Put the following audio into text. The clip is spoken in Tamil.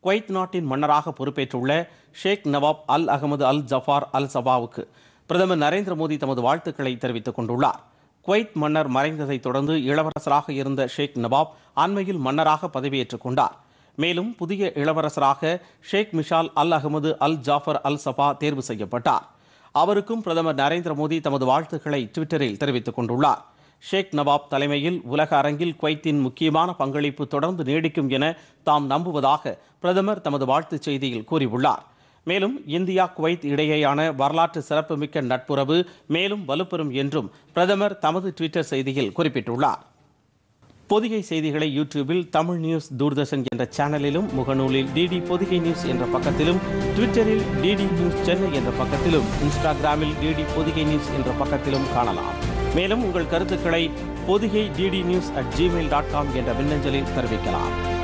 குவைத் நாட்டின் மன்னராக பொறுப்பேற்றுள்ள ஷேக் நவாப் அல் அகமது அல் ஜஃபார் அல் சபாவுக்கு பிரதமர் நரேந்திர மோடி தமது வாழ்த்துக்களை தெரிவித்துக் கொண்டுள்ளார் குவைத் மன்னர் மறைந்ததைத் தொடர்ந்து இளவரசராக இருந்த ஷேக் நவாப் அண்மையில் மன்னராக பதவியேற்றுக் கொண்டார் மேலும் புதிய இளவரசராக ஷேக் மிஷால் அல் அகமது அல் ஜாஃபர் அல் சபா தேர்வு செய்யப்பட்டார் அவருக்கும் பிரதமர் நரேந்திர மோடி தமது வாழ்த்துக்களை ட்விட்டரில் தெரிவித்துக் கொண்டுள்ளார் ஷேக் நவாப் தலைமையில் உலக அரங்கில் குவைத்தின் முக்கியமான பங்களிப்பு தொடர்ந்து நீடிக்கும் என தாம் நம்புவதாக பிரதமர் தமது வாழ்த்துச் செய்தியில் கூறியுள்ளார் மேலும் இந்தியா குவைத் இடையேயான வரலாற்று சிறப்புமிக்க நட்புறவு மேலும் வலுப்பெறும் என்றும் பிரதமர் தமது ட்விட்டர் செய்தியில் குறிப்பிட்டுள்ளார் பொதிகை செய்திகளை யூடியூபில் தமிழ் நியூஸ் தூர்தர்ஷன் என்ற சேனலிலும் முகநூலில் டிடி பொதிகை நியூஸ் என்ற பக்கத்திலும் ட்விட்டரில் டிடி நியூஸ் சென்னை என்ற பக்கத்திலும் இன்ஸ்டாகிராமில் டிடி பொதிகை நியூஸ் என்ற பக்கத்திலும் காணலாம் மேலும் உங்கள் கருத்துக்களை Podhigai DD news at Gmail dot com என்ற மின்னஞ்சலில் தெரிவிக்கலாம்